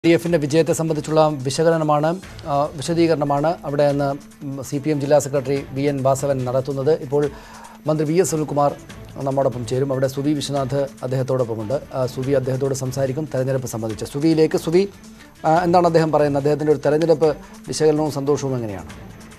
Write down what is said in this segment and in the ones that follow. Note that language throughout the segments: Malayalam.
ഡി എഫിൻ്റെ വിജയത്തെ സംബന്ധിച്ചുള്ള വിശകലനമാണ് ആ, വിശദീകരണമാണ് അവിടെ നിന്ന് സി പി എം ജില്ലാ സെക്രട്ടറി വി എൻ വാസവൻ നടത്തുന്നത് ഇപ്പോൾ മന്ത്രി വി എസ് സുനിൽകുമാർ നമ്മോടൊപ്പം ചേരും അവിടെ സുവി വിശ്വനാഥ് അദ്ദേഹത്തോടൊപ്പമുണ്ട് ആ, സുവി അദ്ദേഹത്തോട് സംസാരിക്കും തെരഞ്ഞെടുപ്പ് സംബന്ധിച്ച് സുവിയിലേക്ക് സുവി ആ, എന്താണ് അദ്ദേഹം പറയുന്നത് അദ്ദേഹത്തിൻ്റെ ഒരു തെരഞ്ഞെടുപ്പ് വിശകലനവും സന്തോഷവും എങ്ങനെയാണ്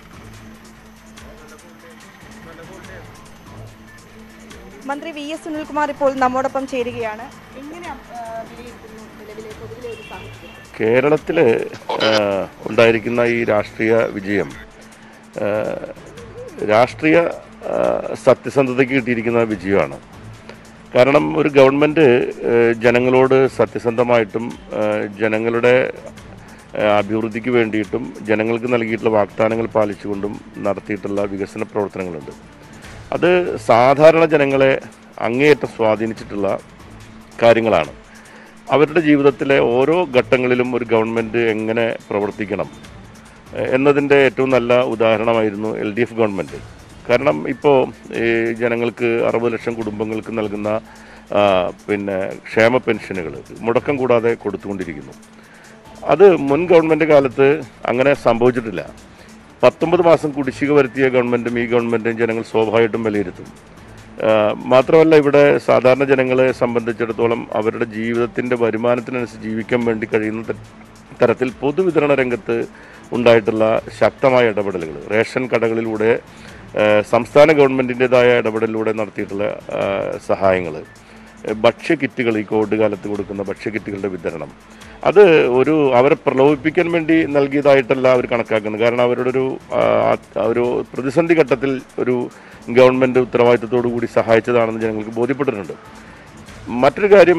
മന്ത്രി വി എസ് സുനിൽകുമാർ ഇപ്പോൾ നമ്മോടൊപ്പം ചേരുകയാണ് എങ്ങനെ വിലയിരുത്തുന്നു നിലവിലെ പൊതുവിലെ ഒരു സാഹചര്യം കേരളത്തിൽ ഉണ്ടായിരിക്കുന്ന ഈ രാഷ്ട്രീയ വിജയം ആ, രാഷ്ട്രീയ ആ, സത്യസന്ധതയ്ക്ക് കിട്ടിയിരിക്കുന്ന വിജയമാണ് കാരണം ഒരു ഗവൺമെൻറ് ജനങ്ങളോട് സത്യസന്ധമായിട്ടും ആ, ജനങ്ങളുടെ ആ, അഭിവൃദ്ധിക്ക് വേണ്ടിയിട്ടും ജനങ്ങൾക്ക് നൽകിയിട്ടുള്ള വാഗ്ദാനങ്ങൾ പാലിച്ചുകൊണ്ടും നടത്തിയിട്ടുള്ള വികസന പ്രവർത്തനങ്ങളുണ്ട് അത് സാധാരണ ജനങ്ങളെ അങ്ങേയറ്റം സ്വാധീനിച്ചിട്ടുള്ള കാര്യങ്ങളാണ് അവരുടെ ജീവിതത്തിലെ ഓരോ ഘട്ടങ്ങളിലും ഒരു ഗവൺമെൻറ് എങ്ങനെ പ്രവർത്തിക്കണം എ- എന്നതിൻ്റെ ഏറ്റവും നല്ല ഉദാഹരണമായിരുന്നു എൽ ഡി എഫ് ഗവൺമെൻറ് കാരണം ഇപ്പോൾ ഈ ജനങ്ങൾക്ക് അറുപത് ലക്ഷം കുടുംബങ്ങൾക്ക് നൽകുന്ന ആ, പിന്നെ ക്ഷേമ പെൻഷനുകൾ മുടക്കം കൂടാതെ കൊടുത്തുകൊണ്ടിരിക്കുന്നു അത് മുൻ ഗവൺമെൻറ് കാലത്ത് അങ്ങനെ സംഭവിച്ചിട്ടില്ല പത്തൊമ്പത് മാസം കുടിശ്ശിക വരുത്തിയ ഗവൺമെൻറ്റും ഈ ഗവൺമെൻറ്റും ജനങ്ങൾ സ്വാഭാവികമായിട്ടും വിലയിരുത്തും ആ, മാത്രമല്ല ഇവിടെ സാധാരണ ജനങ്ങളെ സംബന്ധിച്ചിടത്തോളം അവരുടെ ജീവിതത്തിൻ്റെ വരുമാനത്തിനനുസരിച്ച് ജീവിക്കാൻ വേണ്ടി കഴിയുന്ന ത- തരത്തിൽ പൊതുവിതരണ രംഗത്ത് ഉണ്ടായിട്ടുള്ള ശക്തമായ ഇടപെടലുകൾ റേഷൻ കടകളിലൂടെ ആ, സംസ്ഥാന ഗവൺമെൻറ്റിൻ്റെതായ ഇടപെടലിലൂടെ നടത്തിയിട്ടുള്ള സഹായങ്ങൾ ഭക്ഷ്യ കിറ്റുകൾ ഈ കോവിഡ് കാലത്ത് കൊടുക്കുന്ന ഭക്ഷ്യ കിറ്റുകളുടെ വിതരണം അത് ഒരു അവരെ പ്രലോഭിപ്പിക്കാൻ വേണ്ടി നൽകിയതായിട്ടല്ല അവർ കണക്കാക്കുന്നത് കാരണം അവരുടെ ഒരു ആ, ആ, ഒരു പ്രതിസന്ധി ഘട്ടത്തിൽ ഒരു ഗവൺമെൻറ് ഉത്തരവാദിത്തത്തോടു കൂടി സഹായിച്ചതാണെന്ന് ജനങ്ങൾക്ക് ബോധ്യപ്പെട്ടിട്ടുണ്ട് മറ്റൊരു കാര്യം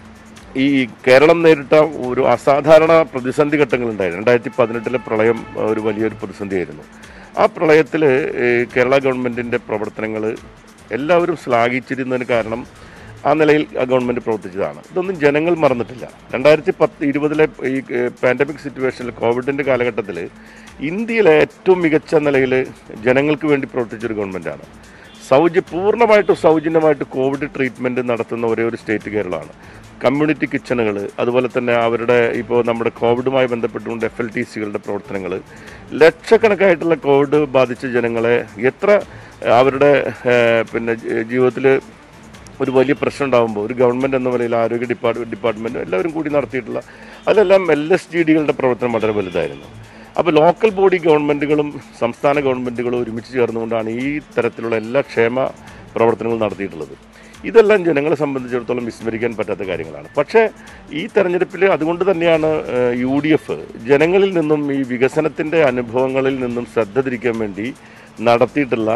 ഈ കേരളം നേരിട്ട ഒരു അസാധാരണ പ്രതിസന്ധി ഘട്ടങ്ങളുണ്ടായിരുന്നു രണ്ടായിരത്തി പതിനെട്ടിലെ പ്രളയം ആ, ഒരു വലിയൊരു പ്രതിസന്ധിയായിരുന്നു ആ പ്രളയത്തിൽ കേരള ഗവൺമെൻറ്റിൻ്റെ പ്രവർത്തനങ്ങൾ എല്ലാവരും ശ്ലാഘിച്ചിരുന്നതിന് കാരണം ആ നിലയിൽ ആ ഗവൺമെൻറ് പ്രവർത്തിച്ചതാണ് ഇതൊന്നും ജനങ്ങൾ മറന്നിട്ടില്ല രണ്ടായിരത്തി പത്ത് ഇരുപതിലെ ഈ പാൻഡമിക് സിറ്റുവേഷനിൽ കോവിഡിൻ്റെ കാലഘട്ടത്തിൽ ഇന്ത്യയിലെ ഏറ്റവും മികച്ച നിലയിൽ ജനങ്ങൾക്ക് വേണ്ടി പ്രവർത്തിച്ചൊരു ഗവൺമെൻറ്റാണ് സൗജ പൂർണ്ണമായിട്ടും സൗജന്യമായിട്ട് കോവിഡ് ട്രീറ്റ്മെൻറ്റ് നടത്തുന്ന ഒരേ ഒരു സ്റ്റേറ്റ് കേരളമാണ് കമ്മ്യൂണിറ്റി കിച്ചണുകൾ അതുപോലെ തന്നെ അവരുടെ ഇപ്പോൾ നമ്മുടെ കോവിഡുമായി ബന്ധപ്പെട്ടുകൊണ്ട് എഫ് എൽ ടി സികളുടെ പ്രവർത്തനങ്ങൾ ലക്ഷക്കണക്കായിട്ടുള്ള കോവിഡ് ബാധിച്ച ജനങ്ങളെ എത്ര അവരുടെ ഏഹ്, പിന്നെ ജീവിതത്തിൽ ഒരു വലിയ പ്രശ്നം ഉണ്ടാകുമ്പോൾ ഒരു ഗവൺമെൻറ് എന്ന നിലയിൽ ആരോഗ്യ ഡിപ്പാർട്ട്മെൻറ്റ് ഡിപ്പാർട്ട്മെൻറ്റ് എല്ലാവരും കൂടി നടത്തിയിട്ടുള്ള അതെല്ലാം എൽ എസ് ജി ഡികളുടെ പ്രവർത്തനം വളരെ വലുതായിരുന്നു അപ്പോൾ ലോക്കൽ ബോഡി ഗവൺമെൻറ്റുകളും സംസ്ഥാന ഗവൺമെൻറ്റുകളും ഒരുമിച്ച് ചേർന്നുകൊണ്ടാണ് ഈ തരത്തിലുള്ള എല്ലാ ക്ഷേമ പ്രവർത്തനങ്ങളും നടത്തിയിട്ടുള്ളത് ഇതെല്ലാം ജനങ്ങളെ സംബന്ധിച്ചിടത്തോളം വിസ്മരിക്കാൻ പറ്റാത്ത കാര്യങ്ങളാണ് പക്ഷേ ഈ തെരഞ്ഞെടുപ്പിൽ അതുകൊണ്ട് തന്നെയാണ് യു ഡി എഫ് ജനങ്ങളിൽ നിന്നും ഈ വികസനത്തിൻ്റെ അനുഭവങ്ങളിൽ നിന്നും ശ്രദ്ധ തിരിക്കാൻ വേണ്ടി നടത്തിയിട്ടുള്ള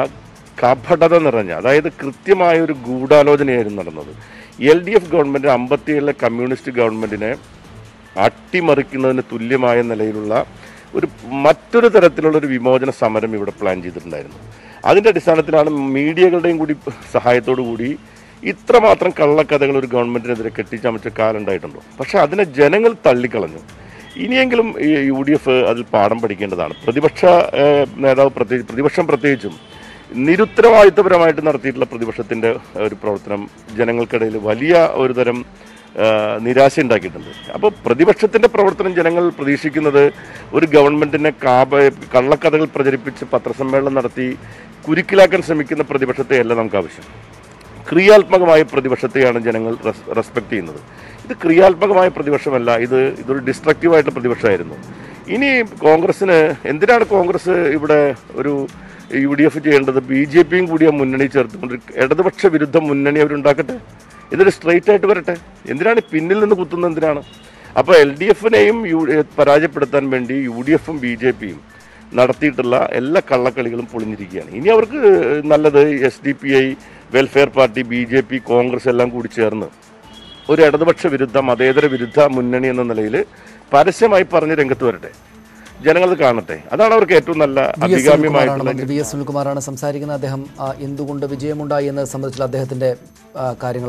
കപടത നിറഞ്ഞ അതായത് കൃത്യമായ ഒരു ഗൂഢാലോചനയായിരുന്നു നടന്നത് എൽ ഡി എഫ് ഗവൺമെൻറ് അമ്പത്തിയേഴിലെ കമ്മ്യൂണിസ്റ്റ് ഗവൺമെൻറ്റിനെ അട്ടിമറിക്കുന്നതിന് തുല്യമായ നിലയിലുള്ള ഒരു മറ്റൊരു തരത്തിലുള്ള ഒരു വിമോചന സമരം ഇവിടെ പ്ലാൻ ചെയ്തിട്ടുണ്ടായിരുന്നു അതിൻ്റെ അടിസ്ഥാനത്തിലാണ് മീഡിയകളുടെയും കൂടി സഹായത്തോടു കൂടി ഇത്രമാത്രം കള്ളക്കഥകൾ ഒരു ഗവൺമെൻറ്റിനെതിരെ കെട്ടിച്ചമച്ച കാലം ഉണ്ടായിട്ടുണ്ടോ പക്ഷേ അതിനെ ജനങ്ങൾ തള്ളിക്കളഞ്ഞു ഇനിയെങ്കിലും ഈ യു ഡി എഫ് അതിൽ പാഠം പഠിക്കേണ്ടതാണ് പ്രതിപക്ഷ ഏഹ്, നേതാവ് പ്രത്യേകിച്ച് പ്രതിപക്ഷം പ്രത്യേകിച്ചും നിരുത്തരവാദിത്തപരമായിട്ട് നടത്തിയിട്ടുള്ള പ്രതിപക്ഷത്തിൻ്റെ ഒരു പ്രവർത്തനം ജനങ്ങൾക്കിടയിൽ വലിയ ഒരു തരം ഏഹ്, നിരാശ ഉണ്ടാക്കിയിട്ടുണ്ട് അപ്പോൾ പ്രതിപക്ഷത്തിൻ്റെ പ്രവർത്തനം ജനങ്ങൾ പ്രതീക്ഷിക്കുന്നത് ഒരു ഗവൺമെൻറ്റിനെ കാപ കള്ളക്കഥകൾ പ്രചരിപ്പിച്ച് പത്രസമ്മേളനം നടത്തി കുരുക്കിലാക്കാൻ ശ്രമിക്കുന്ന പ്രതിപക്ഷത്തെയല്ല നമുക്ക് ആവശ്യം ക്രിയാത്മകമായ പ്രതിപക്ഷത്തെയാണ് ജനങ്ങൾ റെസ് റെസ്പെക്ട് ചെയ്യുന്നത് ഇത് ക്രിയാത്മകമായ പ്രതിപക്ഷമല്ല ഇത് ഇതൊരു ഡിസ്ട്രക്റ്റീവായിട്ടുള്ള പ്രതിപക്ഷമായിരുന്നു ഇനി കോൺഗ്രസ്സിന് എന്തിനാണ് കോൺഗ്രസ് ഇവിടെ ഒരു യു ഡി എഫ് ചെയ്യേണ്ടത് ബി ജെ പിയും കൂടി ആ മുന്നണി ചേർത്തുകൊണ്ട് ഒരു ഇടതുപക്ഷ വിരുദ്ധ മുന്നണി അവരുണ്ടാക്കട്ടെ ഇതൊരു സ്ട്രൈറ്റ് ആയിട്ട് വരട്ടെ എന്തിനാണ് പിന്നിൽ നിന്ന് കുത്തുന്നത് എന്തിനാണ് അപ്പോൾ എൽ ഡി എഫിനെയും യു പരാജയപ്പെടുത്താൻ വേണ്ടി യു ഡി എഫും ബി ജെ പിയും നടത്തിയിട്ടുള്ള എല്ലാ കള്ളക്കളികളും പൊളിഞ്ഞിരിക്കുകയാണ് ഇനി അവർക്ക് നല്ലത് S D P I welfare party B J P Congress എല്ലാം കൂടി ചേർന്ന് ഒരു ഇടതുപക്ഷ വിരുദ്ധ മതേതര വിരുദ്ധ മുന്നണി എന്ന നിലയിൽ പരസ്യമായി പറഞ്ഞ് രംഗത്ത് വരട്ടെ ജനങ്ങൾ കാണട്ടെ അതാണ് അവർക്ക് ഏറ്റവും നല്ല വി എസ് സുനിൽകുമാറാണ് അഭികാമ്യമായിട്ടുള്ള മന്ത്രി വി എസ് സുനിൽകുമാറാണ് സംസാരിക്കുന്നത് അദ്ദേഹം ആ, എന്തുകൊണ്ട് വിജയമുണ്ടായി എന്നത് സംബന്ധിച്ചുള്ള അദ്ദേഹത്തിൻ്റെ ആ, കാര്യങ്ങൾ